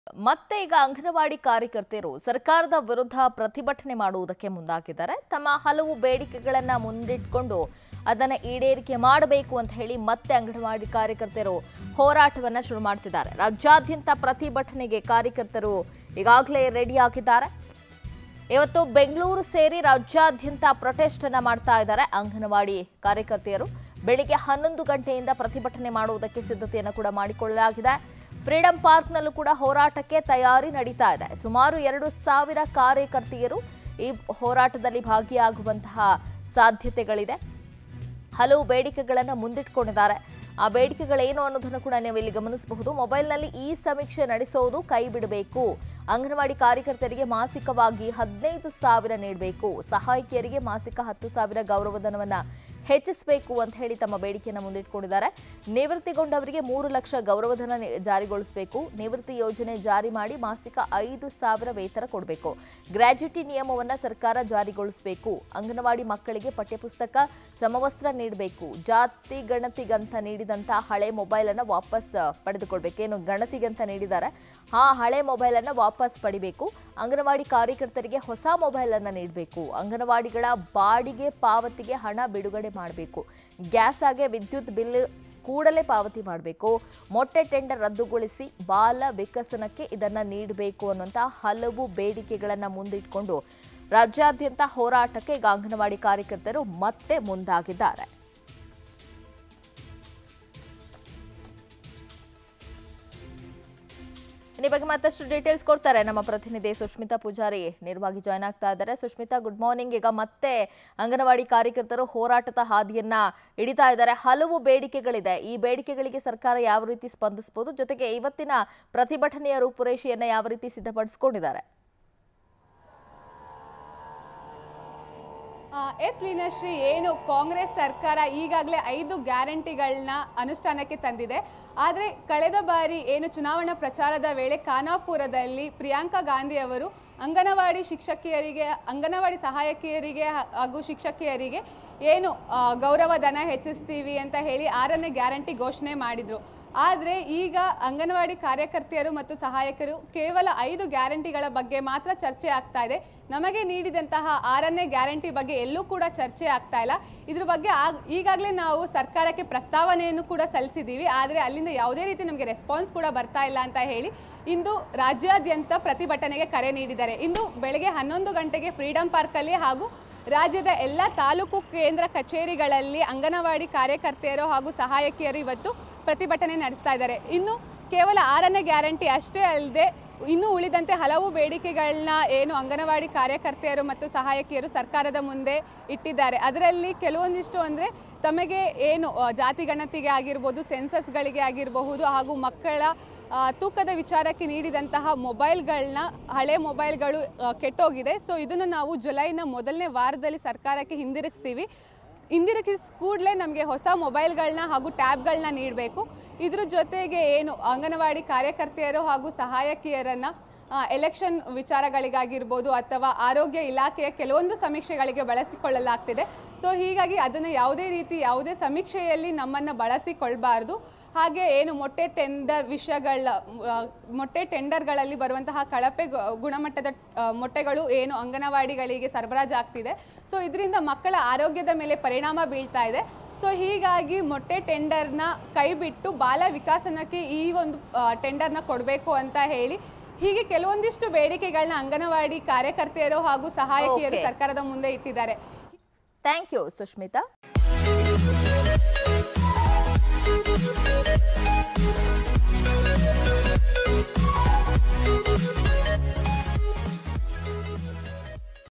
ಮತ್ತೆ ಈಗ ಅಂಗನವಾಡಿ ಕಾರ್ಯಕರ್ತೆಯರು ಸರ್ಕಾರದ ವಿರುದ್ಧ ಪ್ರತಿಭಟನೆ ಮಾಡುವುದಕ್ಕೆ ಮುಂದಾಗಿದ್ದಾರೆ ತಮ್ಮ ಹಲವು ಬೇಡಿಕೆಗಳನ್ನ ಮುಂದಿಟ್ಕೊಂಡು ಅದನ್ನ ಈಡೇರಿಕೆ ಮಾಡಬೇಕು ಅಂತ ಹೇಳಿ ಮತ್ತೆ ಅಂಗನವಾಡಿ ಕಾರ್ಯಕರ್ತರು ಹೋರಾಟವನ್ನ ಶುರು ಮಾಡ್ತಿದ್ದಾರೆ ರಾಜ್ಯಾದ್ಯಂತ ಪ್ರತಿಭಟನೆಗೆ ಕಾರ್ಯಕರ್ತರು ಈಗಾಗಲೇ ರೆಡಿ ಆಗಿದ್ದಾರೆ ಇವತ್ತು ಬೆಂಗಳೂರು ಸೇರಿ ರಾಜ್ಯಾದ್ಯಂತ ಪ್ರೊಟೆಸ್ಟ್ ಅನ್ನ ಮಾಡ್ತಾ ಇದ್ದಾರೆ ಅಂಗನವಾಡಿ ಕಾರ್ಯಕರ್ತೆಯರು ಬೆಳಿಗ್ಗೆ ಹನ್ನೊಂದು ಗಂಟೆಯಿಂದ ಪ್ರತಿಭಟನೆ ಮಾಡುವುದಕ್ಕೆ ಸಿದ್ಧತೆಯನ್ನು ಕೂಡ ಮಾಡಿಕೊಳ್ಳಲಾಗಿದೆ ಫ್ರೀಡಂ ಪಾರ್ಕ್ನಲ್ಲೂ ಕೂಡ ಹೋರಾಟಕ್ಕೆ ತಯಾರಿ ನಡೀತಾ ಇದೆ ಸುಮಾರು ಎರಡು ಸಾವಿರ ಕಾರ್ಯಕರ್ತೆಯರು ಈ ಹೋರಾಟದಲ್ಲಿ ಭಾಗಿಯಾಗುವಂತಹ ಸಾಧ್ಯತೆಗಳಿದೆ ಹಲವು ಬೇಡಿಕೆಗಳನ್ನು ಮುಂದಿಟ್ಕೊಂಡಿದ್ದಾರೆ ಆ ಬೇಡಿಕೆಗಳೇನು ಅನ್ನೋದನ್ನು ಕೂಡ ನೀವು ಇಲ್ಲಿ ಗಮನಿಸಬಹುದು ಮೊಬೈಲ್ನಲ್ಲಿ ಈ ಸಮೀಕ್ಷೆ ನಡೆಸೋದು ಕೈ ಬಿಡಬೇಕು ಅಂಗನವಾಡಿ ಕಾರ್ಯಕರ್ತರಿಗೆ ಮಾಸಿಕವಾಗಿ ಹದಿನೈದು ಸಾವಿರ ನೀಡಬೇಕು ಸಹಾಯಕಿಯರಿಗೆ ಮಾಸಿಕ ಹತ್ತು ಸಾವಿರ ಗೌರವಧನವನ್ನ ಹೆಚ್ಚಿಸಬೇಕು ಅಂತ ಹೇಳಿ ತಮ್ಮ ಬೇಡಿಕೆಯನ್ನು ಮುಂದಿಟ್ಕೊಂಡಿದ್ದಾರೆ ನಿವೃತ್ತಿಗೊಂಡವರಿಗೆ ಮೂರು ಲಕ್ಷ ಗೌರವಧನ ನಿ- ಜಾರಿಗೊಳಿಸಬೇಕು ನಿವೃತ್ತಿ ಯೋಜನೆ ಜಾರಿ ಮಾಡಿ ಮಾಸಿಕ ಐದು ಸಾವಿರ ವೇತನ ಕೊಡಬೇಕು ಗ್ರಾಜ್ಯುಟಿ ನಿಯಮವನ್ನ ಸರ್ಕಾರ ಜಾರಿಗೊಳಿಸಬೇಕು ಅಂಗನವಾಡಿ ಮಕ್ಕಳಿಗೆ ಪಠ್ಯಪುಸ್ತಕ ಸಮವಸ್ತ್ರ ನೀಡಬೇಕು ಜಾತಿ ಗಣತಿಗಂತ ನೀಡಿದಂತ ಹಳೆ ಮೊಬೈಲ್ ಅನ್ನ ವಾಪಸ್ ಆ, ಪಡೆದುಕೊಳ್ಬೇಕು ಏನು ಗಣತಿಗಂತ ನೀಡಿದ್ದಾರೆ ಆ ಹಳೆ ಮೊಬೈಲ್ ಅನ್ನ ವಾಪಸ್ ಪಡಿಬೇಕು ಅಂಗನವಾಡಿ ಕಾರ್ಯಕರ್ತರಿಗೆ ಹೊಸ ಮೊಬೈಲ್ ಅನ್ನ ನೀಡಬೇಕು ಅಂಗನವಾಡಿಗಳ ಬಾಡಿಗೆ ಪಾವತಿಗೆ ಹಣ ಬಿಡುಗಡೆ ಮಾಡಬೇಕು ಗ್ಯಾಸ್ ಹಾಗೆ ವಿದ್ಯುತ್ ಬಿಲ್ ಕೂಡಲೇ ಪಾವತಿ ಮಾಡಬೇಕು ಮೊಟ್ಟೆ ಟೆಂಡರ್ ರದ್ದುಗೊಳಿಸಿ ಬಾಲ ವಿಕಸನಕ್ಕೆ ಇದನ್ನ ನೀಡಬೇಕು ಅನ್ನುವಂಥ ಹಲವು ಬೇಡಿಕೆಗಳನ್ನ ಮುಂದಿಟ್ಕೊಂಡು ರಾಜ್ಯಾದ್ಯಂತ ಹೋರಾಟಕ್ಕೆ ಈಗ ಅಂಗನವಾಡಿ ಕಾರ್ಯಕರ್ತರು ಮತ್ತೆ ಮುಂದಾಗಿದ್ದಾರೆ ಈ ಬಗ್ಗೆ ಮತ್ತಷ್ಟು ಡೀಟೇಲ್ಸ್ ಕೊಡ್ತಾರೆ ನಮ್ಮ ಪ್ರತಿನಿಧಿ ಸುಷ್ಮಿತಾ ಪೂಜಾರಿ ನೇರವಾಗಿ ಜಾಯ್ನ್ ಆಗ್ತಾ ಇದ್ದಾರೆ ಸುಷ್ಮಿತಾ ಗುಡ್ ಮಾರ್ನಿಂಗ್ ಈಗ ಮತ್ತೆ ಅಂಗನವಾಡಿ ಕಾರ್ಯಕರ್ತರು ಹೋರಾಟದ ಹಾದಿಯನ್ನ ಹಿಡಿತಾ ಇದ್ದಾರೆ ಹಲವು ಬೇಡಿಕೆಗಳಿದೆ ಈ ಬೇಡಿಕೆಗಳಿಗೆ ಸರ್ಕಾರ ಯಾವ ರೀತಿ ಸ್ಪಂದಿಸಬಹುದು ಜೊತೆಗೆ ಇವತ್ತಿನ ಪ್ರತಿಭಟನೆಯ ರೂಪುರೇಷೆಯನ್ನ ಯಾವ ರೀತಿ ಸಿದ್ಧಪಡಿಸಿಕೊಂಡಿದ್ದಾರೆ ಆ, ಎಸ್ ಲೀನಶ್ರೀ ಏನು ಕಾಂಗ್ರೆಸ್ ಸರ್ಕಾರ ಈಗಾಗಲೇ ಐದು ಗ್ಯಾರಂಟಿಗಳನ್ನ ಅನುಷ್ಠಾನಕ್ಕೆ ತಂದಿದೆ ಆದರೆ ಕಳೆದ ಬಾರಿ ಏನು ಚುನಾವಣಾ ಪ್ರಚಾರದ ವೇಳೆ ಖಾನಾಪುರದಲ್ಲಿ ಪ್ರಿಯಾಂಕಾ ಗಾಂಧಿ ಅವರು ಅಂಗನವಾಡಿ ಶಿಕ್ಷಕಿಯರಿಗೆ ಅಂಗನವಾಡಿ ಸಹಾಯಕಿಯರಿಗೆ ಹ- ಹಾಗೂ ಶಿಕ್ಷಕಿಯರಿಗೆ ಏನು ಆ, ಗೌರವಧನ ಹೆಚ್ಚಿಸ್ತೀವಿ ಅಂತ ಹೇಳಿ ಆರನೇ ಗ್ಯಾರಂಟಿ ಘೋಷಣೆ ಮಾಡಿದ್ರು ಆದರೆ ಈಗ ಅಂಗನವಾಡಿ ಕಾರ್ಯಕರ್ತೆಯರು ಮತ್ತು ಸಹಾಯಕರು ಕೇವಲ ಐದು ಗ್ಯಾರಂಟಿಗಳ ಬಗ್ಗೆ ಮಾತ್ರ ಚರ್ಚೆ ಆಗ್ತಾ ಇದೆ ನಮಗೆ ನೀಡಿದಂತಹ ಆರನೇ ಗ್ಯಾರಂಟಿ ಬಗ್ಗೆ ಎಲ್ಲೂ ಕೂಡ ಚರ್ಚೆ ಆಗ್ತಾ ಇಲ್ಲ ಇದ್ರ ಬಗ್ಗೆ ಆಗ್ ಈಗಾಗಲೇ ನಾವು ಸರ್ಕಾರಕ್ಕೆ ಪ್ರಸ್ತಾವನೆಯನ್ನು ಕೂಡ ಸಲ್ಲಿಸಿದ್ದೀವಿ ಆದರೆ ಅಲ್ಲಿಂದ ಯಾವುದೇ ರೀತಿ ನಮಗೆ ರೆಸ್ಪಾನ್ಸ್ ಕೂಡ ಬರ್ತಾ ಇಲ್ಲ ಅಂತ ಹೇಳಿ ಇಂದು ರಾಜ್ಯಾದ್ಯಂತ ಪ್ರತಿಭಟನೆಗೆ ಕರೆ ನೀಡಿದ್ದಾರೆ ಇಂದು ಬೆಳಗ್ಗೆ ಹನ್ನೊಂದು ಗಂಟೆಗೆ ಫ್ರೀಡಂ ಪಾರ್ಕಲ್ಲಿ ಹಾಗೂ ರಾಜ್ಯದ ಎಲ್ಲ ತಾಲೂಕು ಕೇಂದ್ರ ಕಚೇರಿಗಳಲ್ಲಿ ಅಂಗನವಾಡಿ ಕಾರ್ಯಕರ್ತೆಯರು ಹಾಗೂ ಸಹಾಯಕಿಯರು ಇವತ್ತು ಪ್ರತಿಭಟನೆ ನಡೆಸ್ತಾ ಇದ್ದಾರೆ ಇನ್ನು ಕೇವಲ ಆರನೇ ಗ್ಯಾರಂಟಿ ಅಷ್ಟೇ ಅಲ್ಲದೆ ಇನ್ನು ಉಳಿದಂತೆ ಹಲವು ಬೇಡಿಕೆಗಳನ್ನ ಏನು ಅಂಗನವಾಡಿ ಕಾರ್ಯಕರ್ತೆಯರು ಮತ್ತು ಸಹಾಯಕಿಯರು ಸರ್ಕಾರದ ಮುಂದೆ ಇಟ್ಟಿದ್ದಾರೆ ಅದರಲ್ಲಿ ಕೆಲವೊಂದಿಷ್ಟು ಅಂದರೆ ತಮಗೆ ಏನು ಆ, ಜಾತಿ ಗಣತಿಗೆ ಆಗಿರ್ಬೋದು ಸೆನ್ಸಸ್ಗಳಿಗೆ ಆಗಿರಬಹುದು ಹಾಗೂ ಮಕ್ಕಳ ಆ, ತೂಕದ ವಿಚಾರಕ್ಕೆ ನೀಡಿದಂತಹ ಮೊಬೈಲ್ಗಳನ್ನ ಹಳೆ ಮೊಬೈಲ್ಗಳು ಆ, ಕೆಟ್ಟೋಗಿದೆ ಸೊ ಇದನ್ನು ನಾವು ಜುಲೈನ ಮೊದಲನೇ ವಾರದಲ್ಲಿ ಸರ್ಕಾರಕ್ಕೆ ಹಿಂದಿರುಗಿಸ್ತೀವಿ ಹಿಂದಿರುಗಿಸ್ ಕೂಡಲೇ ನಮಗೆ ಹೊಸ ಮೊಬೈಲ್ಗಳನ್ನ ಹಾಗೂ ಟ್ಯಾಬ್ಗಳನ್ನ ನೀಡಬೇಕು ಇದ್ರ ಜೊತೆಗೆ ಏನು ಅಂಗನವಾಡಿ ಕಾರ್ಯಕರ್ತೆಯರು ಹಾಗೂ ಸಹಾಯಕಿಯರನ್ನು ಎಲೆಕ್ಷನ್ ವಿಚಾರಗಳಿಗಾಗಿರ್ಬೋದು ಅಥವಾ ಆರೋಗ್ಯ ಇಲಾಖೆಯ ಕೆಲವೊಂದು ಸಮೀಕ್ಷೆಗಳಿಗೆ ಬಳಸಿಕೊಳ್ಳಲಾಗ್ತಿದೆ ಸೊ ಹೀಗಾಗಿ ಅದನ್ನು ಯಾವುದೇ ರೀತಿ ಯಾವುದೇ ಸಮೀಕ್ಷೆಯಲ್ಲಿ ನಮ್ಮನ್ನು ಬಳಸಿಕೊಳ್ಬಾರ್ದು ಹಾಗೆ ಏನು ಮೊಟ್ಟೆ ಟೆಂಡರ್ ವಿಷಯಗಳ ಆ, ಮೊಟ್ಟೆ ಟೆಂಡರ್ಗಳಲ್ಲಿ ಬರುವಂತಹ ಕಳಪೆ ಗು- ಗುಣಮಟ್ಟದ ಆ, ಮೊಟ್ಟೆಗಳು ಏನು ಅಂಗನವಾಡಿಗಳಿಗೆ ಸರಬರಾಜಾಗ್ತಿದೆ ಸೊ ಇದರಿಂದ ಮಕ್ಕಳ ಆರೋಗ್ಯದ ಮೇಲೆ ಪರಿಣಾಮ ಬೀಳ್ತಾ ಇದೆ ಸೊ ಹೀಗಾಗಿ ಮೊಟ್ಟೆ ಟೆಂಡರ್ನ ಕೈಬಿಟ್ಟು ಬಾಲ ವಿಕಾಸನಕ್ಕೆ ಈ ಒಂದು ಆ, ಟೆಂಡರ್ನ ಕೊಡಬೇಕು ಅಂತ ಹೇಳಿ ಹೀಗೆ ಕೆಲವೊಂದಿಷ್ಟು ಬೇಡಿಕೆಗಳನ್ನ ಅಂಗನವಾಡಿ ಕಾರ್ಯಕರ್ತೆಯರು ಹಾಗೂ ಸಹಾಯಕಿಯರು Okay. ಸರ್ಕಾರದ ಮುಂದೆ ಇಟ್ಟಿದ್ದಾರೆ ಥ್ಯಾಂಕ್ ಯು ಸುಷ್ಮಿತಾ